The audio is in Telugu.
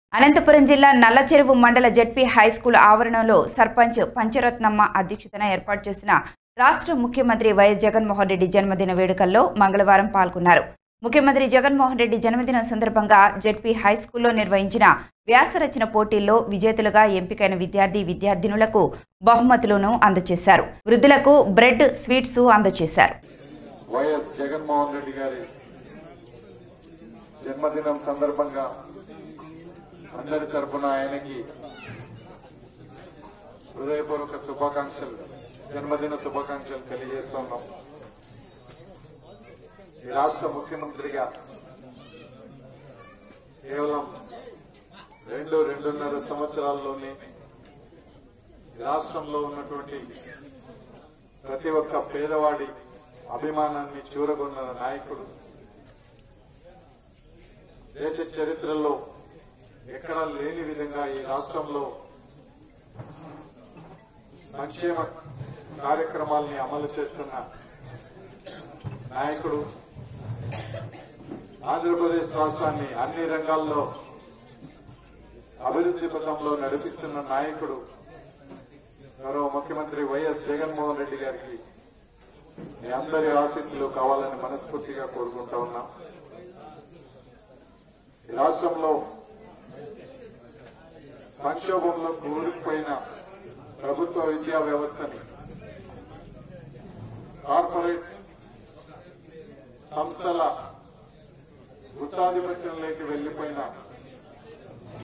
అనంతపురం జిల్లా నల్లచెరువు మండల జడ్పీ హైస్కూల్ ఆవరణలో సర్పంచ్ పంచరత్నమ్మ అధ్యక్షతన ఏర్పాటు చేసిన రాష్ట్ర ముఖ్యమంత్రి వైఎస్ జగన్మోహన్ రెడ్డి జన్మదిన వేడుకల్లో మంగళవారం పాల్గొన్నారు ముఖ్యమంత్రి జగన్మోహన్ రెడ్డి జన్మదినం సందర్భంగా జడ్పీ హైస్కూల్లో నిర్వహించిన వ్యాసరచన పోటీల్లో విజేతలుగా ఎంపికైన విద్యార్థి విద్యార్థినులకు బహుమతులను అందజేశారు వృద్ధులకు బ్రెడ్ స్వీట్స్ అందజేశారు వైఎస్ జగన్మోహన్ రెడ్డి గారి జన్మదినం సందర్భంగా అందరి తరపున ఆయనకి హృదయపూర్వక శుభాకాంక్షలు జన్మదిన శుభాకాంక్షలు తెలియజేస్తున్నాం ఈ రాష్ట్ర ముఖ్యమంత్రిగా కేవలం రెండు రెండున్నర సంవత్సరాల్లోనే ఈ రాష్ట్రంలో ఉన్నటువంటి ప్రతి ఒక్క పేదవాడి అభిమానాన్ని చూరగొన్న నాయకుడు దేశ చరిత్రలో ఎక్కడా లేని విధంగా ఈ రాష్ట్రంలో సంక్షేమ కార్యక్రమాల్ని అమలు చేస్తున్న నాయకుడు ఆంధ్రప్రదేశ్ రాష్ట్రాన్ని అన్ని రంగాల్లో అభివృద్ధి పథంలో నడిపిస్తున్న నాయకుడు గౌరవ ముఖ్యమంత్రి వైఎస్ జగన్మోహన్ రెడ్డి గారికి మీ అందరి ఆశీస్సులు కావాలని మనస్ఫూర్తిగా కోరుకుంటా ఉన్నాం ఈ రాష్ట్రంలో సంక్షోభంలో కూరుకుపోయిన ప్రభుత్వ విద్యా వ్యవస్థని కార్పొరేట్ సంస్థల గుత్తాధిపత్యంలోకి వెళ్లిపోయిన